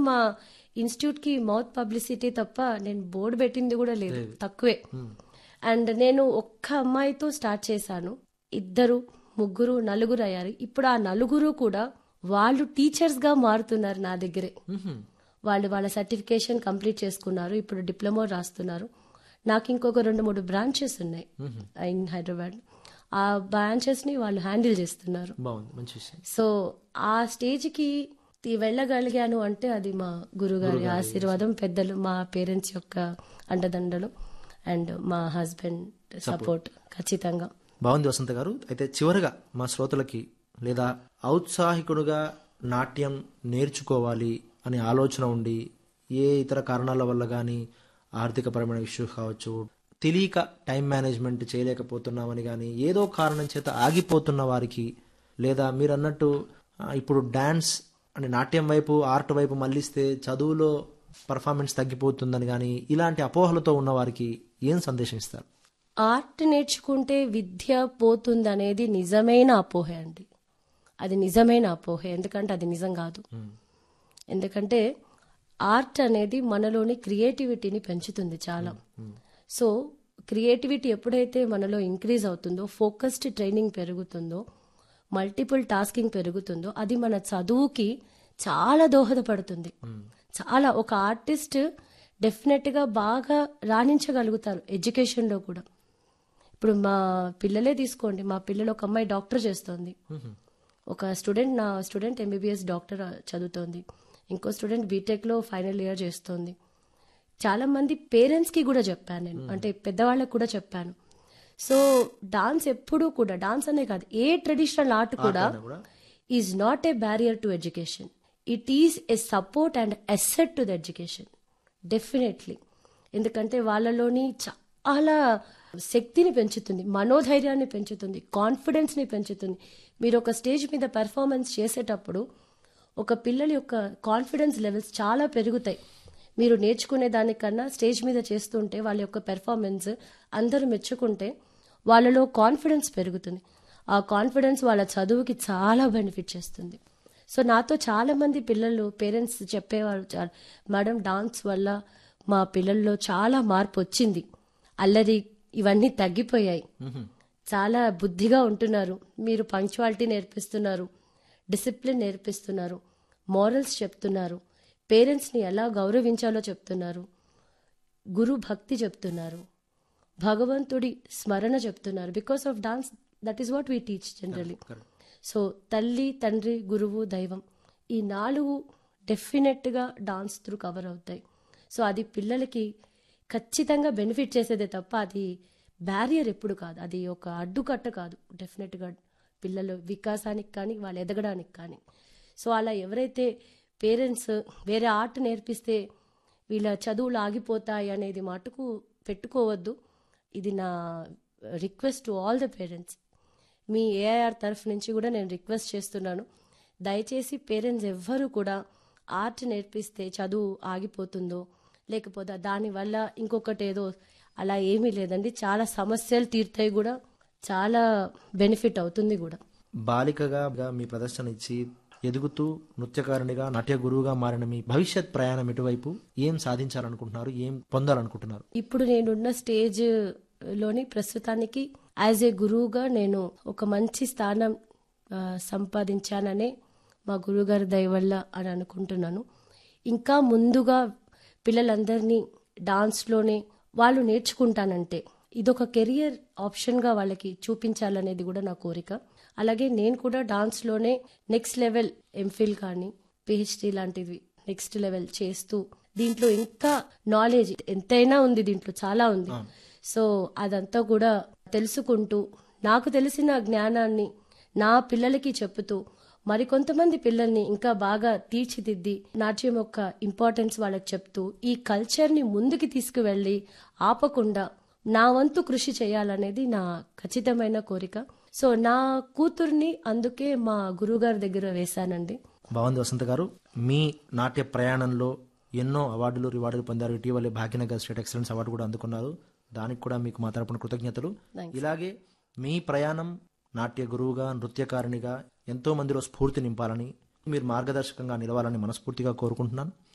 మా ఇన్స్టిట్యూట్ కి mouth publicity తప్ప నేను బోర్డు పెట్టింది కూడా లేదు తక్కువే అండ్ నేను ఒక్క అమ్మాయితో స్టార్ట్ చేశాను ఇద్దరు ముగ్గురు నలుగురు అయ్యారు ఇప్పుడు ఆ నలుగురు కూడా వాళ్ళు టీచర్స్ గా మారుతున్నారు నా దగ్గరే వాళ్ళు వాళ్ళ సర్టిఫికేషన్ కంప్లీట్ చేసుకున్నారు ఇప్పుడు డిప్లొమా రాస్తున్నారు నాకు ఇంకొక రెండు మూడు బ్రాంచెస్ ఉన్నాయి ఇన్ హైదరాబాద్ ఆ బ్రాంచెస్ ని వాళ్ళు హ్యాండిల్ చేస్తున్నారు బాగుంది మంచి విషయం సో ఆ స్టేజ్ కి తి- వెళ్ళగలిగాను అంటే అది మా గురుగారి ఆశీర్వాదం పెద్దలు మా పేరెంట్స్ యొక్క అండదండలు అండ్ మా హస్బెండ్ సపోర్ట్ ఖచ్చితంగా బాగుంది వసంత గారు అయితే చివరగా మా శ్రోతలకి లేదా ఔత్సాహికుడుగా నాట్యం నేర్చుకోవాలి అనే ఆలోచన ఉండి ఏ ఇతర కారణాల వల్ల కానీ ఆర్థికపరమైన ఇష్యూస్ కావచ్చు తెలియక టైం మేనేజ్మెంట్ చేయలేకపోతున్నామని కానీ ఏదో కారణం చేత ఆగిపోతున్న వారికి లేదా మీరు అన్నట్టు ఆ, ఇప్పుడు డాన్స్ అంటే నాట్యం వైపు ఆర్ట్ వైపు మళ్ళిస్తే చదువులో పర్ఫార్మెన్స్ తగ్గిపోతుందని కానీ ఇలాంటి అపోహలతో ఉన్న వారికి ఏం సందేశం ఇస్తారు ఆర్ట్ నేర్చుకుంటే విద్య పోతుంది అనేది నిజమైన అపోహే అండి అది నిజమైన అపోహే ఎందుకంటే అది నిజం కాదు ఎందుకంటే ఆర్ట్ అనేది మనలోని క్రియేటివిటీని పెంచుతుంది చాలా సో క్రియేటివిటీ ఎప్పుడైతే మనలో ఇంక్రీజ్ అవుతుందో ఫోకస్డ్ ట్రైనింగ్ పెరుగుతుందో మల్టిపుల్ టాస్కింగ్ పెరుగుతుందో అది మన చదువుకి చాలా దోహదపడుతుంది చాలా ఒక ఆర్టిస్ట్ డెఫినెట్ గా బాగా రాణించగలుగుతారు ఎడ్యుకేషన్ లో కూడా ఇప్పుడు మా పిల్లలే తీసుకోండి మా పిల్లలు ఒక అమ్మాయి డాక్టర్ చేస్తోంది ఒక స్టూడెంట్ నా స్టూడెంట్ ఎంబీబీఎస్ డాక్టర్ చదువుతోంది ఇంకో స్టూడెంట్ బీటెక్ లో ఫైనల్ ఇయర్ చేస్తోంది చాలా మంది పేరెంట్స్ కి కూడా చెప్పాను నేను అంటే పెద్దవాళ్ళకి కూడా చెప్పాను సో డాన్స్ ఎప్పుడూ కూడా డాన్స్ అనే కాదు ఏ ట్రెడిషనల్ ఆర్ట్ కూడా is not a barrier to education it is a support and asset to the education definitely ఎందుకంటే వాళ్ళలోని చాలా శక్తిని పెంచుతుంది మనోధైర్యాన్ని పెంచుతుంది కాన్ఫిడెన్స్ ని పెంచుతుంది మీరు ఒక స్టేజ్ మీద పెర్ఫార్మెన్స్ చేసేటప్పుడు ఒక పిల్లల యొక్క కాన్ఫిడెన్స్ లెవెల్స్ చాలా పెరుగుతాయి మీరు నేర్చుకునే దానికన్నా స్టేజ్ మీద చేస్తుంటే వాళ్ళ యొక్క పెర్ఫార్మెన్స్ అందరూ మెచ్చుకుంటే వాళ్ళలో కాన్ఫిడెన్స్ పెరుగుతుంది ఆ కాన్ఫిడెన్స్ వాళ్ళ చదువుకి చాలా బెనిఫిట్ చేస్తుంది సో నాతో చాలా మంది పిల్లలు పేరెంట్స్ చెప్పేవారు "చా- మేడం డాన్స్ వల్ల మా పిల్లల్లో చాలా మార్పు వచ్చింది అల్లరి ఇవన్నీ తగ్గిపోయాయి చాలా బుద్ధిగా ఉంటున్నారు మీరు పంక్చువాలిటీ నేర్పిస్తున్నారు డిసిప్లిన్ నేర్పిస్తున్నారు మోరల్స్ చెప్తున్నారు పేరెంట్స్ని ఎలా గౌరవించాలో చెప్తున్నారు గురు భక్తి చెప్తున్నారు భగవంతుడి స్మరణ చెప్తున్నారు because of dance that is what we teach generally so తల్లి తండ్రి గురువు దైవం ఈ నాలుగు డెఫినెట్గా డాన్స్ త్రూ కవర్ అవుతాయి సో అది పిల్లలకి ఖచ్చితంగా బెనిఫిట్ చేసేదే తప్ప అది బ్యారియర్ ఎప్పుడు కాదు అది ఒక అడ్డుకట్ట కాదు డెఫినెట్గా పిల్లల వికాసానికి కానీ వాళ్ళు ఎదగడానికి కానీ సో అలా ఎవరైతే పేరెంట్స్ వేరే ఆర్ట్ నేర్పిస్తే వీళ్ళ చదువులు ఆగిపోతాయి అనేది మటుకు పెట్టుకోవద్దు ఇది నా request to all the parents మీ ఏఐఆర్ తరఫు నుంచి కూడా నేను రిక్వెస్ట్ చేస్తున్నాను దయచేసి పేరెంట్స్ ఎవ్వరూ కూడా ఆర్ట్ నేర్పిస్తే చదువు ఆగిపోతుందో లేకపోతే దానివల్ల ఇంకొకటి ఏదో అలా ఏమీ లేదండి చాలా సమస్యలు తీరుతాయి కూడా చాలా బెనిఫిట్ అవుతుంది కూడా బాలికగా మీ ప్రదర్శన ఇచ్చి ఎదుగుతూ నృత్యకారునిగా నాట్య గురువుగా మారిన మీ భవిష్యత్ ప్రయాణం ఎటువైపు ఏం సాధించాలనుకుంటున్నారు ఏం పొందాలనుకుంటున్నారు ఇప్పుడు నేనున్న స్టేజ్ లోని ప్రస్తుతానికి యాజ్ ఏ గురువుగా నేను ఒక మంచి స్థానం ఆ, సంపాదించాననే మా గురువుగారి దయ వల్ల అని అనుకుంటున్నాను ఇంకా ముందుగా పిల్లలందరినీ డాన్స్లోనే వాళ్ళు నేర్చుకుంటానంటే ఇదొక కెరియర్ ఆప్షన్గా వాళ్ళకి చూపించాలనేది కూడా నా కోరిక అలాగే నేను కూడా డాన్స్లోనే నెక్స్ట్ లెవెల్ ఎంఫిల్ కానీ పిహెచ్డి లాంటివి నెక్స్ట్ లెవెల్ చేస్తూ దీంట్లో ఇంకా నాలెడ్జ్ ఎంతైనా ఉంది దీంట్లో చాలా ఉంది సో అదంతా కూడా తెలుసుకుంటూ నాకు తెలిసిన జ్ఞానాన్ని నా పిల్లలకి చెప్పుతూ మరికొంతమంది పిల్లల్ని ఇంకా బాగా తీర్చిదిద్ది నాట్యం యొక్క ఇంపార్టెన్స్ వాళ్ళకి చెప్తూ ఈ కల్చర్ ని ముందుకు తీసుకువెళ్ళి ఆపకుండా నా వంతు కృషి చేయాలనేది నా ఖచ్చితమైన కోరిక సో నా కూతుర్ని అందుకే మా గురువుగారి దగ్గర వేశానండి బాగుంది వసంత గారు మీ నాట్య ప్రయాణంలో ఎన్నో అవార్డులు రివార్డులు పొందారు ఇటీవలే భాగ్యనగర్ స్టేట్ ఎక్సలెన్స్ అవార్డు కూడా అందుకున్నారు దానికి కూడా మీకు మా తరపున కృతజ్ఞతలు ఇలాగే మీ ప్రయాణం నాట్య గురువుగా నృత్యకారిణిగా ఎంతో మందిలో స్ఫూర్తి నింపాలని మీరు మార్గదర్శకంగా నిలవాలని మనస్ఫూర్తిగా కోరుకుంటున్నాను